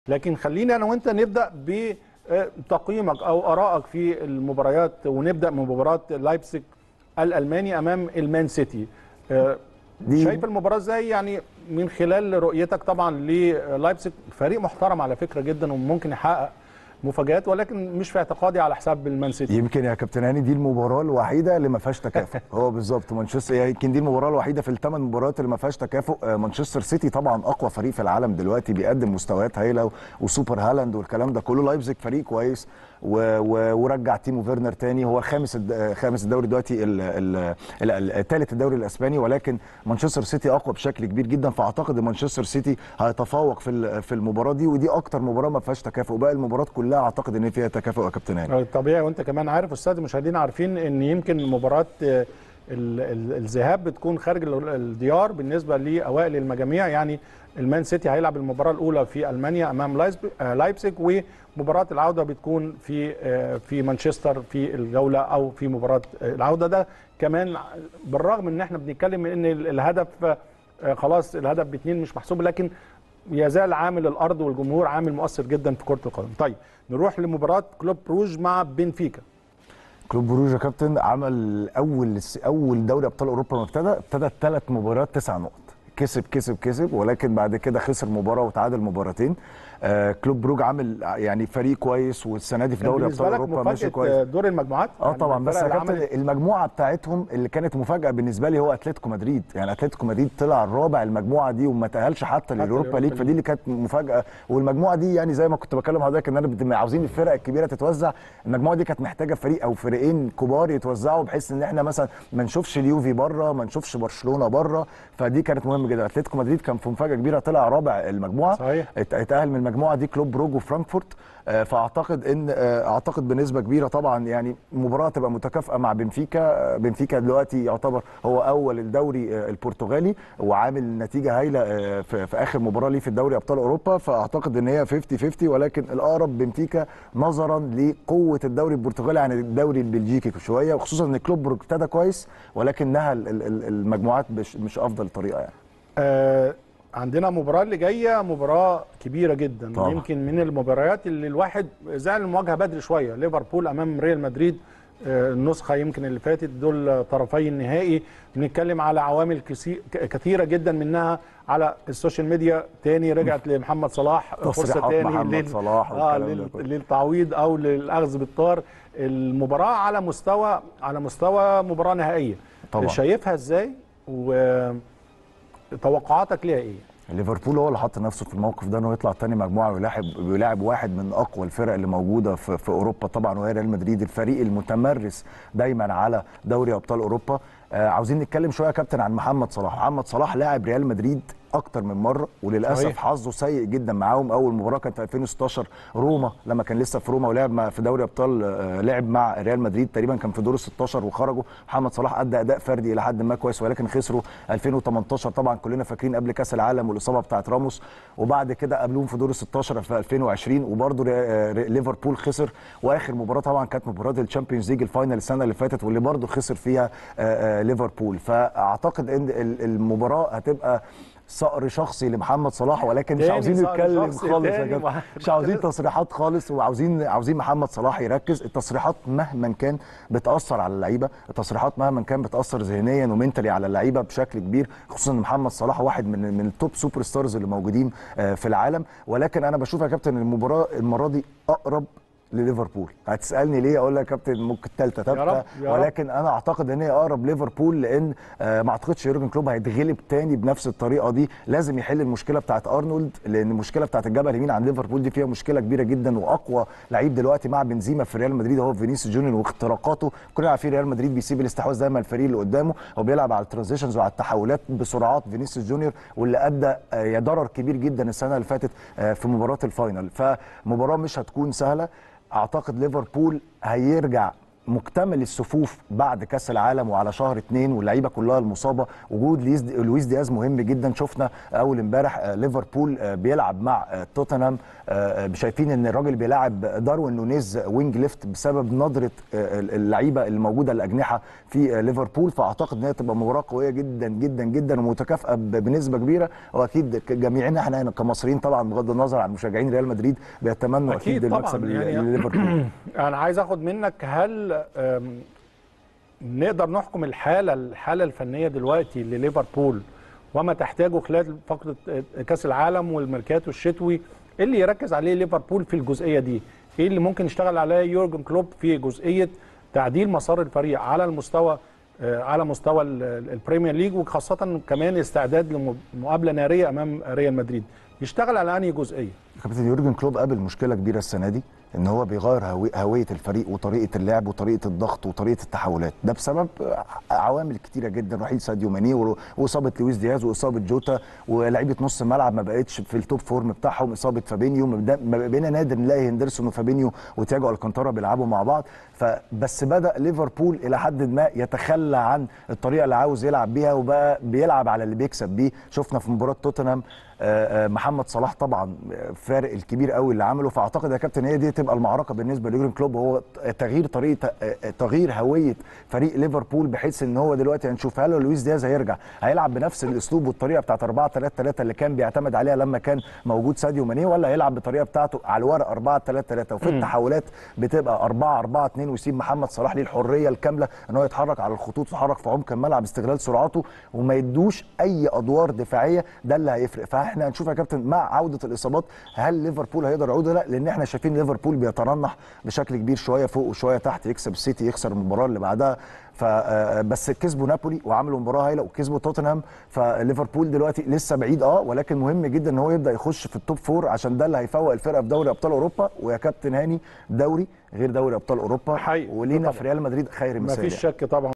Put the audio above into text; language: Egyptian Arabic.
لكن خلينا انا وانت نبدا بتقييمك او ارائك في المباريات ونبدا من مباراه لايبسك الالماني امام المان سيتي آه، دي- شايف المباراه ازاي يعني من خلال رؤيتك طبعا للايبسك فريق محترم على فكره جدا وممكن يحقق مفاجآت ولكن مش في اعتقادي على حساب المان سيتي يمكن يا كابتن هاني دي المباراه الوحيده اللي ما فيهاش تكافؤ هو بالظبط مانشستر يمكن دي المباراه الوحيده في الثمان مباريات اللي ما فيهاش تكافؤ آه، مانشستر سيتي طبعا اقوى فريق في العالم دلوقتي بيقدم مستويات هايله و- وسوبر هالاند والكلام ده كله لايبزيج فريق كويس و... و... ورجع تيمو فيرنر تاني هو خامس الد... آه، خامس الدوري دلوقتي الثالث الدوري الاسباني ولكن مانشستر سيتي اقوى بشكل كبير جدا فاعتقد ان مانشستر سيتي هيتفوق في ال- في المباراه دي ودي اكتر مباراه ما فيهاش تكافؤ باقي المباريات كلها اعتقد ان فيها تكافؤ يا كابتن هاني طبيعي وانت كمان عارف استاذ المشاهدين عارفين ان يمكن مباراه آه، ال- ال- الذهاب بتكون خارج ال- الديار بالنسبه لاوائل المجاميع يعني المان سيتي هيلعب المباراه الاولى في المانيا امام لايبز- آه، لايبزيج ومباراه العوده بتكون في آه، في مانشستر في الجوله او في مباراه آه، العوده ده كمان بالرغم ان احنا بنتكلم ان ال- الهدف آه، خلاص الهدف باثنين مش محسوب لكن يزال عامل الارض والجمهور عامل مؤثر جدا في كره القدم. طيب نروح لمباراه كلوب بروج مع بنفيكا. كلوب بروج يا كابتن عمل اول اول دوري ابطال اوروبا ما ابتدى ابتدى ثلاث مباريات تسع نقط كسب كسب كسب ولكن بعد كده خسر مباراه وتعادل مباراتين آه كلوب بروج عامل يعني فريق كويس والسنه دي في كان دوري بالنسبه ابطال لك اوروبا ماشي مفاجاه كويس دور المجموعات اه يعني طبعا بس الفرق يا اللي كابتن عملت- المجموعه بتاعتهم اللي كانت مفاجاه بالنسبه لي هو اتلتيكو مدريد يعني اتلتيكو مدريد طلع الرابع المجموعه دي وما تاهلش حتى لليوروبا اليوروبا ليج ليج. فدي اللي كانت مفاجاه والمجموعه دي يعني زي ما كنت بكلم حضرتك ان انا بت- عاوزين الفرق الكبيره تتوزع المجموعه دي كانت محتاجه فريق او فريقين كبار يتوزعوا بحيث ان احنا مثلا ما نشوفش اليوفي بره ما نشوفش برشلونه بره فدي كانت مهمه جدا اتلتيكو مدريد كان في مفاجاه كبيره طلع رابع المجموعه صحيح. ات- اتاهل من المجموعه دي كلوب بروج وفرانكفورت آه، فاعتقد ان آه، اعتقد بنسبه كبيره طبعا يعني مباراه تبقى متكافئه مع بنفيكا آه، بنفيكا دلوقتي يعتبر هو اول الدوري آه، البرتغالي وعامل نتيجه هايله آه، في في اخر مباراه ليه في الدوري ابطال اوروبا فاعتقد ان هي 50 50 ولكن الاقرب بنفيكا نظرا لقوه الدوري البرتغالي عن الدوري البلجيكي شويه وخصوصا ان كلوب بروج ابتدى كويس ولكن نهى ال- ال- ال- المجموعات مش مش افضل طريقه يعني آه عندنا مباراه اللي جايه مباراه كبيره جدا طبعا. يمكن من المباريات اللي الواحد زعل المواجهه بدري شويه ليفربول امام ريال مدريد آه، النسخه يمكن اللي فاتت دول طرفي النهائي بنتكلم على عوامل كسي- ك- كثيره جدا منها على السوشيال ميديا تاني رجعت لمحمد صلاح فرصه تصريحات تاني محمد لل- صلاح اه والكلام ده لل- كله. للتعويض او للاخذ بالطار المباراه على مستوى على مستوى مباراه نهائيه طبعا. شايفها ازاي وتوقعاتك ليها ايه ليفربول هو اللي حط نفسه في الموقف ده انه يطلع تاني مجموعه ويلاعب ويلاعب واحد من اقوى الفرق اللي موجوده في, في اوروبا طبعا وهي ريال مدريد الفريق المتمرس دايما على دوري ابطال اوروبا آه عاوزين نتكلم شويه يا كابتن عن محمد صلاح محمد صلاح لاعب ريال مدريد اكتر من مره وللاسف صحيح. حظه سيء جدا معاهم اول مباراه كانت في 2016 روما لما كان لسه في روما ولعب مع في دوري ابطال آه، لعب مع ريال مدريد تقريبا كان في دور ال 16 وخرجوا محمد صلاح ادى اداء فردي الى حد ما كويس ولكن خسروا 2018 طبعا كلنا فاكرين قبل كاس العالم والاصابه بتاعت راموس وبعد كده قابلوهم في دور ال 16 في 2020 وبرده ليفربول خسر واخر مباراه طبعا كانت مباراه الشامبيونز ليج الفاينل السنه اللي فاتت واللي برده خسر فيها آه، آه، ليفربول فاعتقد ان ال- المباراه هتبقى صقر شخصي لمحمد صلاح ولكن مش تاني عاوزين صقر نتكلم شخصي خالص يا تاني جماعه مع- مش عاوزين تصريحات خالص وعاوزين عاوزين محمد صلاح يركز التصريحات مهما كان بتاثر على اللعيبه التصريحات مهما كان بتاثر ذهنيا ومنتلي على اللعيبه بشكل كبير خصوصا ان محمد صلاح واحد من من التوب سوبر ستارز اللي موجودين آه، في العالم ولكن انا بشوف يا كابتن المباراه المره دي اقرب لليفربول هتسالني ليه اقول لك يا كابتن ممكن ثالثه يا رب، ثابته يا رب. ولكن انا اعتقد ان هي اقرب ليفربول لان آه، ما اعتقدش يورجن كلوب هيتغلب تاني بنفس الطريقه دي لازم يحل المشكله بتاعت ارنولد لان المشكله بتاعت الجبهه اليمين عند ليفربول دي فيها مشكله كبيره جدا واقوى لعيب دلوقتي مع بنزيما في ريال مدريد هو فينيسيوس جونيور واختراقاته كلنا عارفين ريال مدريد بيسيب الاستحواذ دايما الفريق اللي قدامه هو بيلعب على الترانزيشنز وعلى التحولات بسرعات فينيسيوس جونيور واللي ادى آه، يا ضرر كبير جدا السنه اللي فاتت آه، في مباراه الفاينل فمباراه مش هتكون سهله اعتقد ليفربول هيرجع مكتمل الصفوف بعد كاس العالم وعلى شهر اثنين واللعيبه كلها المصابه وجود لويس لويس دياز مهم جدا شفنا اول امبارح آه، ليفربول آه، بيلعب مع آه، توتنهام آه، آه، شايفين ان الراجل بيلاعب داروين نونيز وينج ليفت بسبب نظره آه، اللعيبه الموجوده الاجنحه في آه، ليفربول فاعتقد ان هي تبقى مباراه قويه جدا جدا جدا ومتكافئه ب- بنسبه كبيره واكيد ك- جميعنا احنا هنا كمصريين طبعا بغض النظر عن مشجعين ريال مدريد بيتمنوا أكيد اكيد طبعاً، المكسب ل- يعني- لليفربول انا عايز اخد منك هل أم، نقدر نحكم الحاله الحاله الفنيه دلوقتي لليفربول وما تحتاجه خلال فقره كاس العالم والميركاتو الشتوي إيه اللي يركز عليه ليفربول في الجزئيه دي ايه اللي ممكن يشتغل عليه يورجن كلوب في جزئيه تعديل مسار الفريق على المستوى آه، على مستوى ال- ال- البريمير ليج وخاصه كمان استعداد لمقابله ناريه امام ريال مدريد يشتغل على انهي جزئيه كابتن يورجن كلوب قابل مشكله كبيره السنه دي ان هو بيغير هوي- هويه الفريق وطريقه اللعب وطريقه الضغط وطريقه التحولات ده بسبب عوامل كتيره جدا رحيل ساديو ماني و- واصابه لويس دياز واصابه جوتا ولاعيبه نص الملعب ما بقتش في التوب فورم بتاعهم اصابه فابينيو ما بدا- ما بقينا نادر نلاقي هندرسون وفابينيو وتياجو الكانتارا بيلعبوا مع بعض فبس بدا ليفربول الى حد ما يتخلى عن الطريقه اللي عاوز يلعب بيها وبقى بيلعب على اللي بيكسب بيه شفنا في مباراه توتنهام آه، آه، محمد صلاح طبعا فارق الكبير قوي اللي عمله فاعتقد يا كابتن هي دي تبقى المعركه بالنسبه ليورجن كلوب هو تغيير طريقه آه، آه، تغيير هويه فريق ليفربول بحيث ان هو دلوقتي هنشوف هل لويس دياز هيرجع هيلعب بنفس الاسلوب والطريقه بتاعت 4 3 3 اللي كان بيعتمد عليها لما كان موجود ساديو ماني ولا هيلعب بالطريقه بتاعته على الورق 4 3 3 وفي التحولات بتبقى 4 4 2 ويسيب محمد صلاح ليه الحريه الكامله ان هو يتحرك على الخطوط ويتحرك في عمق الملعب استغلال سرعته وما يدوش اي ادوار دفاعيه ده اللي هيفرق فاحنا هنشوف يا كابتن مع عوده الاصابات هل ليفربول هيقدر يعود ولا لا لان احنا شايفين ليفربول بيترنح بشكل كبير شويه فوق وشويه تحت يكسب السيتي يخسر المباراه اللي بعدها ف آه، بس كسبوا نابولي وعملوا مباراه هايله وكسبوا توتنهام فليفربول دلوقتي لسه بعيد اه ولكن مهم جدا ان هو يبدا يخش في التوب فور عشان ده اللي هيفوق الفرقه في دوري ابطال اوروبا ويا كابتن هاني دوري غير دوري ابطال اوروبا حقيقي. ولينا طبعاً. في ريال مدريد خير ما مثال فيش يعني. شك طبعا